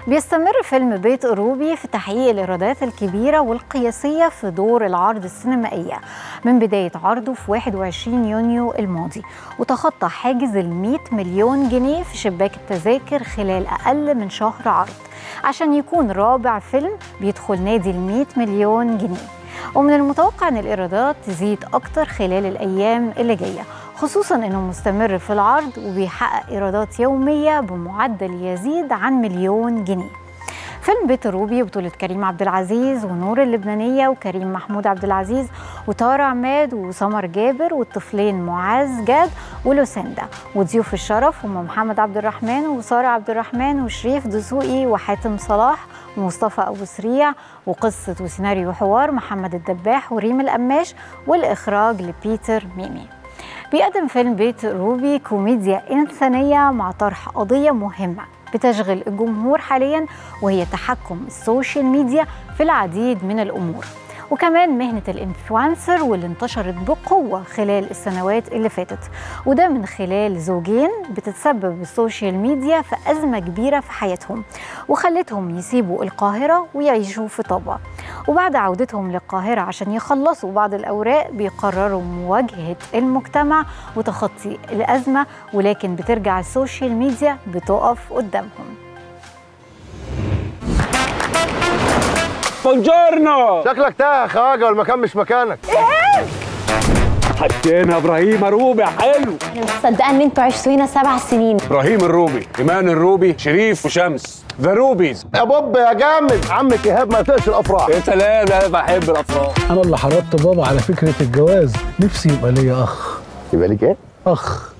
بيستمر فيلم بيت قروبي في تحقيق الإيرادات الكبيرة والقياسية في دور العرض السينمائية من بداية عرضه في 21 يونيو الماضي وتخطى حاجز ال 100 مليون جنيه في شباك التذاكر خلال أقل من شهر عرض عشان يكون رابع فيلم بيدخل نادي ال 100 مليون جنيه ومن المتوقع أن الإيرادات تزيد أكتر خلال الأيام اللي جاية خصوصا أنه مستمر في العرض وبيحقق إيرادات يومية بمعدل يزيد عن مليون جنيه فيلم بيت الروبي بطولة كريم عبد العزيز ونور اللبنانية وكريم محمود عبد العزيز وطارق عماد وسمر جابر والطفلين معاذ جاد ولوسندا وضيوف الشرف هم محمد عبد الرحمن وسارة عبد الرحمن وشريف دسوقي وحاتم صلاح ومصطفى أبو سريع وقصة وسيناريو حوار محمد الدباح وريم القماش والإخراج لبيتر ميمي بيقدم فيلم بيت روبي كوميديا إنسانية مع طرح قضية مهمة بتشغل الجمهور حاليا وهي تحكم السوشيال ميديا في العديد من الأمور وكمان مهنة الانفلونسر واللي انتشرت بقوة خلال السنوات اللي فاتت وده من خلال زوجين بتتسبب السوشيال ميديا في أزمة كبيرة في حياتهم وخلتهم يسيبوا القاهرة ويعيشوا في طابة وبعد عودتهم للقاهرة عشان يخلصوا بعض الأوراق بيقرروا مواجهة المجتمع وتخطي الأزمة ولكن بترجع السوشيال ميديا بتقف قدامهم بونجورنو شكلك تاه يا خواجه والمكان مش مكانك حكينا ابراهيم روبي حلو انا مش مصدقه ان انتوا عشتوا هنا سبع سنين ابراهيم الروبي ايمان الروبي شريف وشمس ذا روبيز يا بوب يا جامد عمك ايهاب ما يطيقش الافراح يا سلام انا بحب الافراح انا اللي حرضت بابا على فكره الجواز نفسي يبقى ليا اخ يبقى ليك ايه؟ اخ